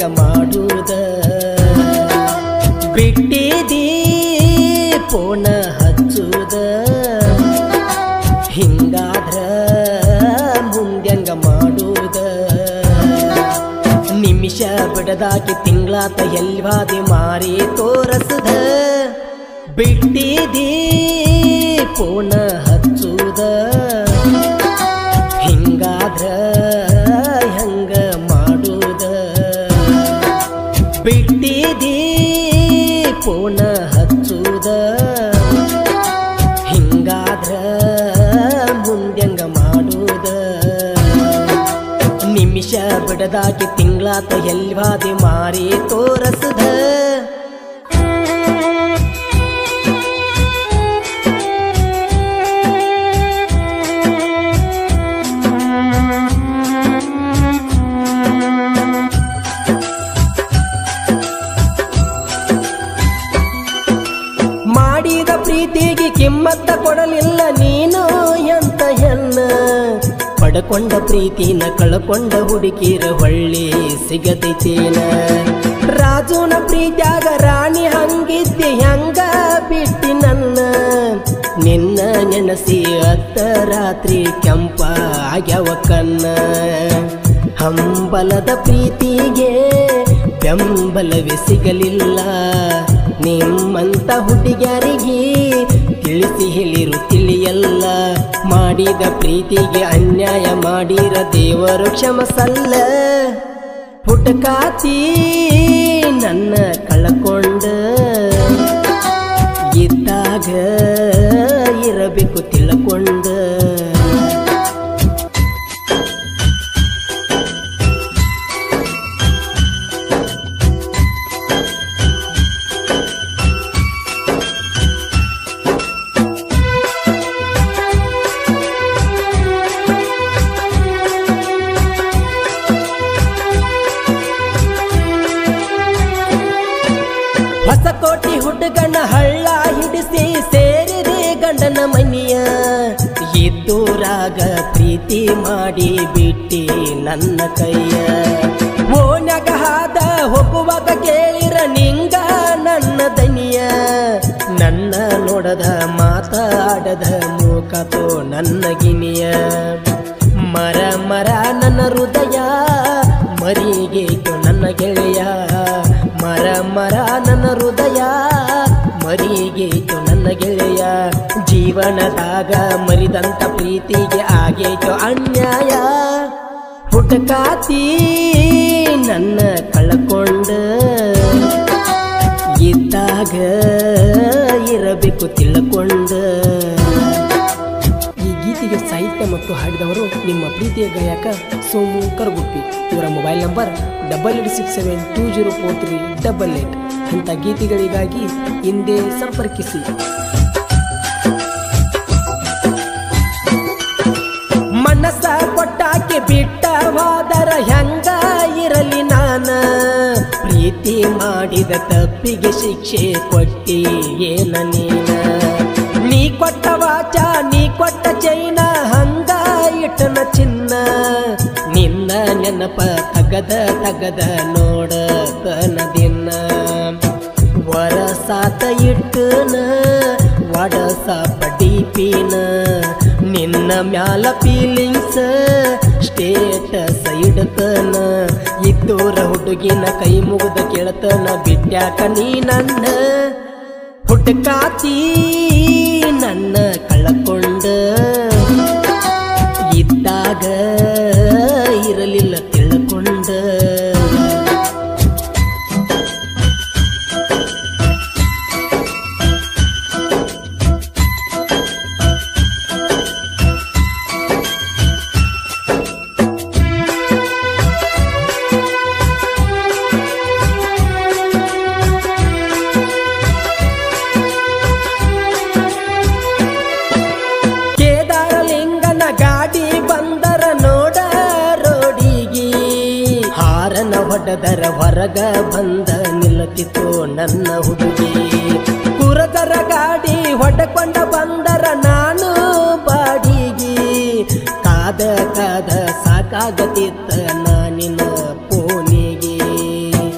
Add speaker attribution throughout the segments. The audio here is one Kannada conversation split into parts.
Speaker 1: ಮಾಡುವುದ ಬಿಟ್ಟಿದಿ ಪೋಣ ಹಚ್ಚುದ ಹಿಂಗಾದ್ರ ಮುಂದ್ಯಂಗ ಮಾಡುವುದ ನಿಮಿಷ ಬಿಡದಾಕಿ ತಿಂಗ್ಳಾತ ಎಲ್ವಾದಿ ಮಾರಿ ತೋರಸದ ಬಿಟ್ಟಿದಿ ಪೋಣ ಹಚ್ಚುದ ಹಿಂಗಾದ್ರ ಹಂಗ ಮಾಡುದ ಬಿಟ್ಟಿದಿ ಪೋಣ ಹಚ್ಚುದ ಹಿಂಗಾದ್ರ ಮುಂದ್ಯಂಗ ಮಾಡುದ ನಿಮಿಷ ಬಿಡದಾಕಿ ತಿಂಗ್ಳಾತ ಎಲ್ವಾದಿ ಮಾರಿ ತೋರಸದ ಮಾಡಿದ ಪ್ರೀತಿಗೆ ಕಿಮ್ಮತ್ತ ಕೊಡಲಿಲ್ಲ ನೀನು ಎಂತ ಹೆಣ್ಣ ಪಡ್ಕೊಂಡ ಪ್ರೀತಿನ ಕಳ್ಕೊಂಡ ಹುಡುಕಿರ ಹೊಳ್ಳಿ ಸಿಗತೈತೇನ ರಾಜುನ ಪ್ರೀತ್ಯಾಗ ರಾಣಿ ಹಂಗಿದ್ದೆ ಹೆಂಗ ಬಿಟ್ಟಿ ನನ್ನ ನಿನ್ನ ನೆನಸಿ ಅತ್ತ ರಾತ್ರಿ ಕೆಂಪ ಆಗ್ಯವ ಕನ್ನ ಹಂಬಲದ ಪ್ರೀತಿಗೆ ಬೆಂಬಲವೇ ಸಿಗಲಿಲ್ಲ ನಿಮ್ಮಂತ ಹುಡುಗ್ಯಾರಿಗೆ ತಿಳಿಸಿ ಹೇಳಿರು ತಿಳಿಯಲ್ಲ ಮಾಡಿದ ಪ್ರೀತಿಗೆ ಅನ್ಯಾಯ ಮಾಡಿರ ದೇವರು ಕ್ಷಮಸಲ್ಲ ಹುಡುಕಾತಿ ನನ್ನ ಕಳ್ಕೊಂಡ ಇದ್ದಾಗ ಇರಬೇಕು ತಿಳ್ಕೊಂಡ ಹೊಸಕೋಟಿ ಹುಡುಗನ ಹಳ್ಳ ಹಿಡಿಸಿ ಸೇರಿರಿ ಗಂಡನ ಮನಿಯ ಇದ್ದೂರಾಗ ಪ್ರೀತಿ ಮಾಡಿ ಬಿಟ್ಟಿ ನನ್ನ ಕೈಯ ಓನ್ಯಾಗ ಹಾದ ಹೋಗುವಾಗ ಕೇಳಿರ ನಿಂಗ ನನ್ನ ದನಿಯ ನನ್ನ ನೋಡದ ಮಾತಾಡದ ಮೂಕತೋ ನನ್ನ ಗಿನಿಯ ಮರ ಮರ ನನ್ನ ಹೃದಯ ಮರಿಗೇತು ನನ್ನ ಗೆಳೆಯ ಮರ ಮರ ನನ್ನ ಹೃದಯ ಮರಿಗೇತು ನನ್ನ ಗೆಳೆಯ ಜೀವನದಾಗ ಮರಿದಂತ ಪ್ರೀತಿಗೆ ಆಗೇತು ಅನ್ಯಾಯ ಹುಡುಕಾತಿ ನನ್ನ ಕಳ್ಕೊಂಡ ಇದ್ದಾಗ ಇರಬೇಕು ತಿಳ್ಕೊಂಡ ಈ ಗೀತೆಗೆ ಸಾಹಿತ್ಯ ಮತ್ತು ಹಾಡಿದವರು ನಿಮ್ಮ ಪ್ರೀತಿಯ ಗಾಯಕ ಸೋಮು ಕರಗುಪ್ಪಿ ಇವರ mobile number double eight six seven two zero four three double eight ಇಂಥ ಗೀತೆಗಳಿಗಾಗಿ ಹಿಂದೆ ಸಂಪರ್ಕಿಸಿ ಮನಸ್ಸ ಕೊಟ್ಟಾಕಿ ಬಿಟ್ಟವಾದರ ಹೆಂಗ ಇರಲಿ ನಾನ ಪ್ರೀತಿ ಮಾಡಿದ ತಪ್ಪಿಗೆ ಶಿಕ್ಷೆ ಕೊಟ್ಟಿ ಏನ ನೀನ ನೀ ಕೊಟ್ಟ ವಾಚ ನೀ ಕೊಟ್ಟ ಚೈನ ಹಂಗ ಇಟ್ಟನ ಚಿನ್ನ ನಿನ್ನ ನೆನಪ ತಗದ ತಗದ ನೋಡ ದಿನ ವರಸಾತ ಇಟ್ಟನ ವಡಸ ಪಡಿಪಿನ ನಿನ್ನ ಮ್ಯಾಲ ಫೀಲಿಂಗ್ಸ್ ಸ್ಟೇಟಸ್ ಇಡತನ ಇದ್ದೋರ ಹುಡುಗಿನ ಕೈ ಮುಗಿದ ಕೇಳತನ ಬಿಟ್ಯಾಕ ನೀ ನನ್ನ ಹುಡುಕಾತಿ ನನ್ನ ಕಳ್ಕೊಂಡ ಇದ್ದಾಗ ಇರಲಿಲ್ಲ ತಿಳ್ಕೊಂಡ ಕೇದಾರಲಿಂಗನ ಗಾಡಿ ಬಂದರ ನೋಡ ರೋಡಿಗಿ ಹಾರನ ಹೊಡೆದರ ಹೊರಗ ಬಂದ ನಿಲ್ಲತಿತ್ತು ನನ್ನ ಹುಡುಗಿ ಕುರದರ ಗಾಡಿ ಹೊಡೆಕೊಂಡ ಬಂದರ ನಾನು ಬಾಡಿಗಿ ಕಾದ ಕಾದ ಸಾಕಾಗತಿತ್ತ ನಾನಿನ ಪೋನಿಗೆ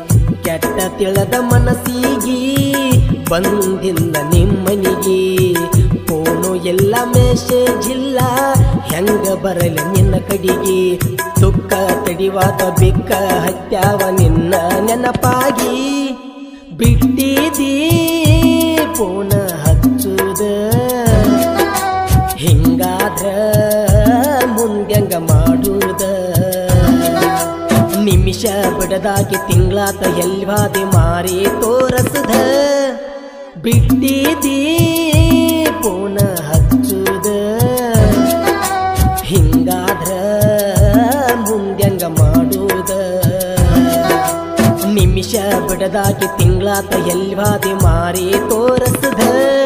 Speaker 1: ತಿಳದ ಮನಸ್ಸಿಗೆ ಬಂದಿಲ್ಲ ನಿಮ್ಮನಿಗೆ ಫೋನು ಎಲ್ಲ ಮೆಸೇಜ್ ಇಲ್ಲ ಹೆಂಗ ಬರಲಿ ನಿನ್ನ ಕಡಿಗೆ ದುಃಖ ತಡಿವಾತ ಬಿಕ್ಕ ಹತ್ಯಾವ ನಿನ್ನ ನೆನಪಾಗಿ ಬಿಟ್ಟಿದ್ದೀ ಫೋನ ಹಚ್ಚುದ ಹಿಂಗಾದ್ರ ಮುಂದ್ಯಂಗ ಮಾಡುದ ನಿಮಿಷ ಬಿಡದಾಗಿ ತಿಂಗ್ಳಾತ ಎಲ್ವಾದೆ ಮಾರಿ ತೋರಸದ ಬಿಟ್ಟಿದ್ದೀ ಪೋನ ಹಚ್ಚುದ ಹಿಂಗಾದ್ರ ಮುಂದ್ಯಂಗ ಮಾಡುದ ನಿಮಿಷ ಬಿಡದಾಗಿ ತಿಂಗ್ಳಾತ ಎಲ್ವಾದೆ ಮಾರಿ ತೋರಸದ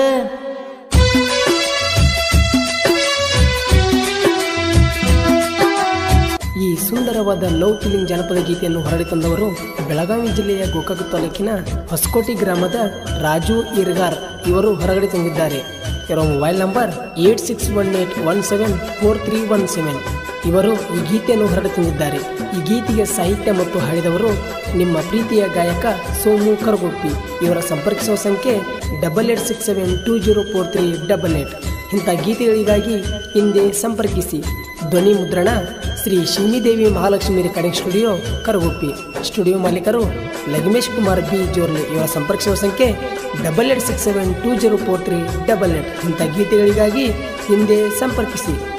Speaker 1: ಈ ಸುಂದರವಾದ ಲವ್ ಫಿಲಿಂ ಜನಪದ ಗೀತೆಯನ್ನು ಹೊರಡಿ ತಂದವರು ಬೆಳಗಾವಿ ಜಿಲ್ಲೆಯ ಗೋಕಾಕ ತಾಲೂಕಿನ ಹೊಸಕೋಟಿ ಗ್ರಾಮದ ರಾಜು ಇರ್ಗಾರ್ ಇವರು ಹೊರಗಡೆ ತಂದಿದ್ದಾರೆ ಇವರ mobile number eight six one eight one seven four three one seven ಇವರು ಈ ಗೀತೆಯನ್ನು ಹೊರಡಿ ತಂದಿದ್ದಾರೆ ಈ ಗೀತೆಗೆ ಸಾಹಿತ್ಯ ಮತ್ತು ಹಾಡಿದವರು ನಿಮ್ಮ ಪ್ರೀತಿಯ ಗಾಯಕ ಸೋಮು ಕರಗುಪ್ಪಿ ಇವರ ಸಂಪರ್ಕಿಸುವ ಸಂಖ್ಯೆ double eight six seven two zero four three double eight ಇಂಥ ಗೀತೆಗಳಿಗಾಗಿ ಹಿಂದೆ ಸಂಪರ್ಕಿಸಿ ಧ್ವನಿ ಮುದ್ರಣ Shri Shivanidevi Mahalakshmi recording studio Karaguppi studio ಮಾಲೀಕರು ಲಗ್ಮೇಶ್ ಕುಮಾರ್ ಬಿ ಜೋರ್ಲಿ ಇವರ ಸಂಪರ್ಕಿಸುವ ಸಂಖ್ಯೆ double eight six seven two zero four three double eight ಇಂಥ ಗೀತೆಗಳಿಗಾಗಿ ಹಿಂದೆ ಸಂಪರ್ಕಿಸಿ